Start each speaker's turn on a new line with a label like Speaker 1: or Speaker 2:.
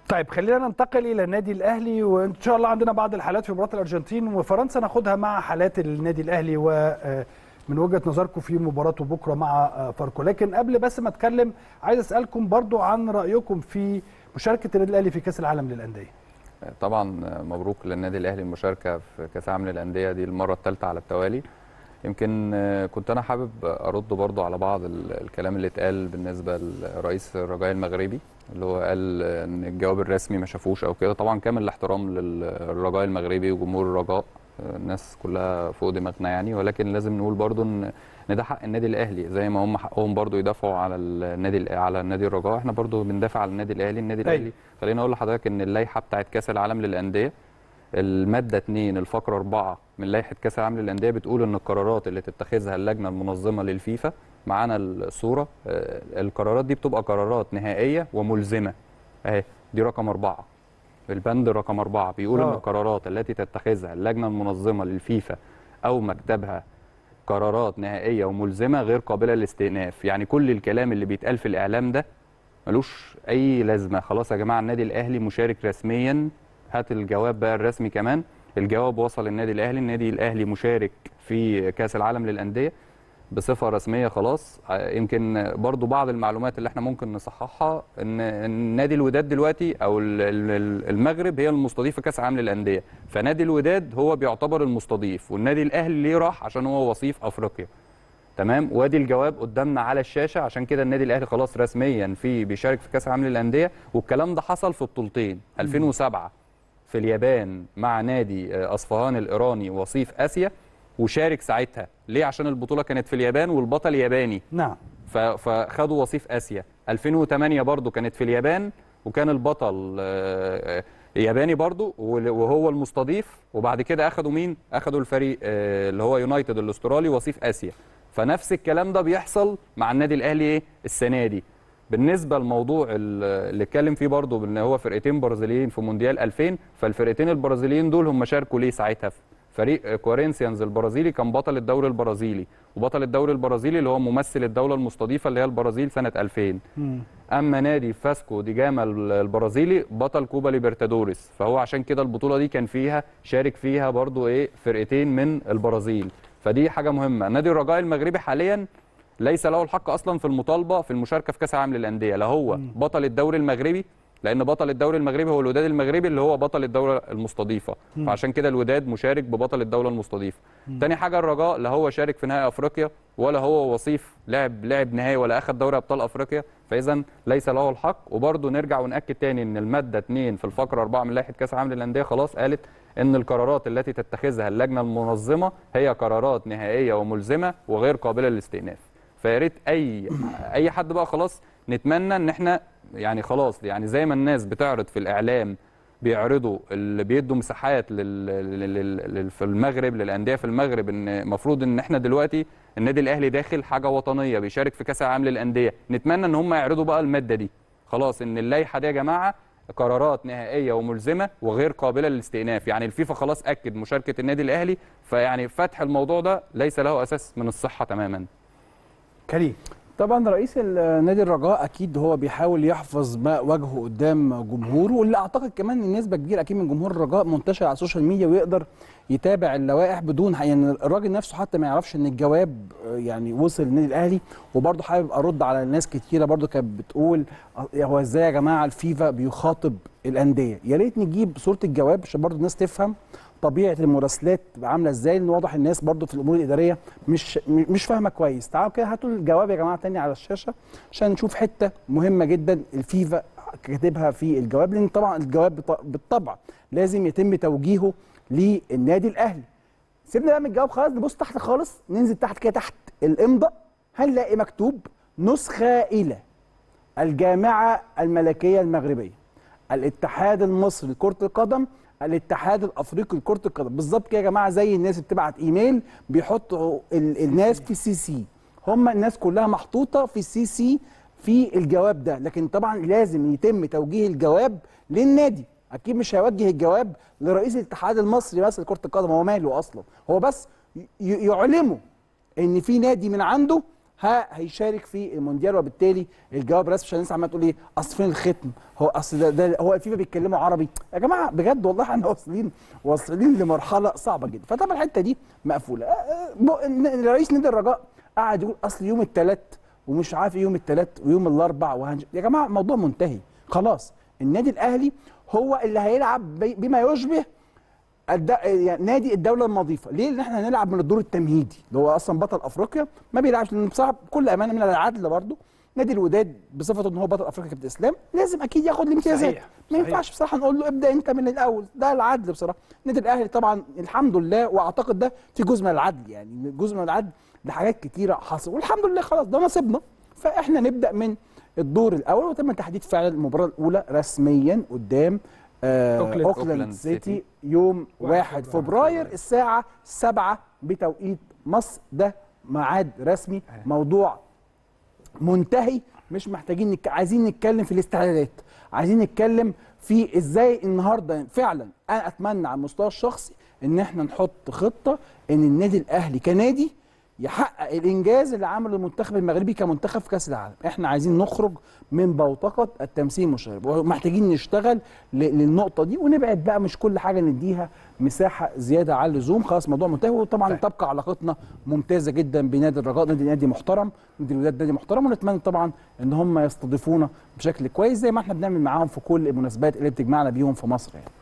Speaker 1: طيب خلينا ننتقل الى النادي الاهلي وان شاء الله عندنا بعض الحالات في مباراه الارجنتين وفرنسا ناخدها مع حالات النادي الاهلي ومن وجهه نظركم في مباراته بكره مع فاركو لكن قبل بس ما اتكلم عايز اسالكم برضو عن رايكم في مشاركه النادي الاهلي في كاس العالم للانديه
Speaker 2: طبعا مبروك للنادي الاهلي المشاركه في كاس العالم للانديه دي المره الثالثه على التوالي يمكن كنت انا حابب ارد برضو على بعض الكلام اللي اتقال بالنسبه لرئيس الرجاء المغربي اللي هو قال ان الجواب الرسمي ما شافوش او كده طبعا كامل الاحترام للرجاء المغربي وجمهور الرجاء الناس كلها فوق دماغنا يعني ولكن لازم نقول برضو ان ان ده حق النادي الاهلي زي ما هم حقهم برضو يدافعوا على النادي على النادي الرجاء احنا برضو بندافع على النادي الاهلي النادي الاهلي خليني اقول لحضرتك ان اللائحه بتاعت كاس العالم للانديه الماده 2 الفقره 4 من لائحه كاس العالم للانديه بتقول ان القرارات اللي تتخذها اللجنه المنظمه للفيفا معانا الصوره القرارات دي بتبقى قرارات نهائيه وملزمه اهي دي رقم أربعة البند رقم أربعة بيقول أوه. ان القرارات التي تتخذها اللجنه المنظمه للفيفا او مكتبها قرارات نهائيه وملزمه غير قابله للاستئناف يعني كل الكلام اللي بيتقال في الاعلام ده ملوش اي لازمه خلاص يا جماعه النادي الاهلي مشارك رسميا هات الجواب بقى الرسمي كمان الجواب وصل للنادي الاهلي النادي الاهلي مشارك في كاس العالم للانديه بصفه رسميه خلاص يمكن برضو بعض المعلومات اللي احنا ممكن نصححها ان نادي الوداد دلوقتي او المغرب هي المستضيفه كاس العالم للانديه فنادي الوداد هو بيعتبر المستضيف والنادي الاهلي ليه راح عشان هو وصيف افريقيا تمام وادي الجواب قدامنا على الشاشه عشان كده النادي الاهلي خلاص رسميا في بيشارك في كاس العالم للانديه والكلام ده حصل في بطولتين 2007 في اليابان مع نادي اصفهان الايراني وصيف اسيا وشارك ساعتها ليه عشان البطوله كانت في اليابان والبطل ياباني
Speaker 1: نعم
Speaker 2: فخدوا وصيف اسيا 2008 برضو كانت في اليابان وكان البطل ياباني برضو وهو المستضيف وبعد كده اخدوا مين اخدوا الفريق اللي هو يونايتد الاسترالي وصيف اسيا فنفس الكلام ده بيحصل مع النادي الاهلي ايه السنه دي بالنسبه للموضوع اللي اتكلم فيه برضو ان هو فرقتين برازيليين في مونديال 2000 فالفرقتين البرازيليين دول هم شاركوا ليه ساعتها فريق كورينثيانز البرازيلي كان بطل الدوري البرازيلي وبطل الدوري البرازيلي اللي هو ممثل الدوله المستضيفه اللي هي البرازيل سنه 2000 م. اما نادي فاسكو دي جاما البرازيلي بطل كوبا ليبرتادوريس فهو عشان كده البطوله دي كان فيها شارك فيها برضو ايه فرقتين من البرازيل فدي حاجه مهمه نادي الرجاء المغربي حاليا ليس له الحق اصلا في المطالبه في المشاركه في كاس العالم للانديه لا هو م. بطل الدوري المغربي لان بطل الدوري المغربي هو الوداد المغربي اللي هو بطل الدوله المستضيفه م. فعشان كده الوداد مشارك ببطل الدوله المستضيفه م. تاني حاجه الرجاء لا هو شارك في نهائي افريقيا ولا هو وصيف لعب لعب نهائي ولا اخذ دوري ابطال افريقيا فاذا ليس له الحق وبرده نرجع وناكد تاني ان الماده 2 في الفقره 4 من لائحه كاس العالم للانديه خلاص قالت ان القرارات التي تتخذها اللجنه المنظمه هي قرارات نهائيه وملزمه وغير قابله للاستئناف فيا ريت اي اي حد بقى خلاص نتمنى ان احنا يعني خلاص يعني زي ما الناس بتعرض في الاعلام بيعرضوا اللي بيدوا مساحات لل... لل... في المغرب للانديه في المغرب ان المفروض ان احنا دلوقتي النادي الاهلي داخل حاجه وطنيه بيشارك في كاس العالم للانديه نتمنى ان هم يعرضوا بقى الماده دي خلاص ان اللائحه دي يا جماعه قرارات نهائيه وملزمه وغير قابله للاستئناف يعني الفيفا خلاص اكد مشاركه النادي الاهلي فيعني فتح الموضوع ده ليس له اساس من الصحه تماما
Speaker 1: كريم
Speaker 3: طبعا رئيس نادي الرجاء اكيد هو بيحاول يحفظ ما وجهه قدام جمهوره واللي اعتقد كمان ان نسبه كبيره اكيد من جمهور الرجاء منتشر على السوشيال ميديا ويقدر يتابع اللوائح بدون يعني الراجل نفسه حتى ما يعرفش ان الجواب يعني وصل للنادي الاهلي وبرضه حابب ارد على ناس كتيره برضه كانت بتقول هو ازاي يا جماعه الفيفا بيخاطب الانديه يا ريت نجيب صوره الجواب عشان برضه الناس تفهم طبيعه المراسلات عامله ازاي لان واضح الناس برضو في الامور الاداريه مش مش فاهمه كويس تعالوا كده هاتوا الجواب يا جماعه تاني على الشاشه عشان نشوف حته مهمه جدا الفيفا كاتبها في الجواب لان طبعا الجواب بالطبع لازم يتم توجيهه للنادي الاهلي سيبنا بقى من الجواب خالص نبص تحت خالص ننزل تحت كده تحت الامضاء هنلاقي مكتوب نسخه الى الجامعه الملكيه المغربيه الاتحاد المصري لكره القدم الاتحاد الافريقي لكره القدم بالظبط كده يا جماعه زي الناس اللي بتبعت ايميل بيحطوا الناس في السي سي هم الناس كلها محطوطه في السي سي في الجواب ده لكن طبعا لازم يتم توجيه الجواب للنادي اكيد مش هيوجه الجواب لرئيس الاتحاد المصري مثلا لكره القدم هو ماله اصلا هو بس يعلمه ان في نادي من عنده ها هيشارك في المونديال وبالتالي الجواب رسمي عشان الناس عماله تقول ايه اصل فين الختم هو اصل ده, ده هو الفيفا بيتكلموا عربي يا جماعه بجد والله احنا واصلين واصلين لمرحله صعبه جدا فطبعا الحته دي مقفوله آه، آه، ب- ن- رئيس نادي الرجاء قعد يقول اصل يوم الثلاث ومش عارف إيه يوم الثلاث ويوم الاربع وهنج... يا جماعه الموضوع منتهي خلاص النادي الاهلي هو اللي هيلعب بي- بما يشبه الد... يعني نادي الدوله النظيفه ليه لان احنا هنلعب من الدور التمهيدي اللي هو اصلا بطل افريقيا ما بيلعبش لان بصراحه بكل امانه من العدل برضه نادي الوداد بصفته ان هو بطل افريقيا كابتن اسلام لازم اكيد ياخد الامتيازات
Speaker 1: صحيح،
Speaker 3: ما
Speaker 1: صحيح.
Speaker 3: ينفعش بصراحه نقول له ابدا انت من الاول ده العدل بصراحه النادي الاهلي طبعا الحمد لله واعتقد ده في جزء من العدل يعني جزء من العدل لحاجات كتيره حصل والحمد لله خلاص ده نصيبنا فاحنا نبدا من الدور الاول وتم تحديد فعلا المباراه الاولى رسميا قدام آه
Speaker 1: أوكلاند.
Speaker 3: اوكلاند
Speaker 2: أوكلاند
Speaker 3: سيتي
Speaker 2: سيتي.
Speaker 3: يوم
Speaker 1: واحد
Speaker 3: 1
Speaker 1: فبراير.
Speaker 3: فبراير الساعه 7 بتوقيت مصر ده ميعاد رسمي موضوع منتهي مش محتاجين نك... عايزين نتكلم في الاستعدادات عايزين نتكلم في ازاي النهارده فعلا انا اتمنى على المستوى الشخصي ان احنا نحط خطه ان النادي الاهلي كنادي يحقق الانجاز اللي عمله المنتخب المغربي كمنتخب في كاس العالم احنا عايزين نخرج من بوتقه التمثيل المشرب ومحتاجين نشتغل ل- للنقطه دي ونبعد بقى مش كل حاجه نديها مساحه زياده على اللزوم خلاص الموضوع منتهي وطبعا
Speaker 1: طيب.
Speaker 3: تبقى علاقتنا ممتازه جدا بنادي الرجاء نادي نادي محترم نادي الوداد نادي محترم ونتمنى طبعا ان هم يستضيفونا بشكل كويس زي ما احنا بنعمل معاهم في كل المناسبات اللي بتجمعنا بيهم في مصر يعني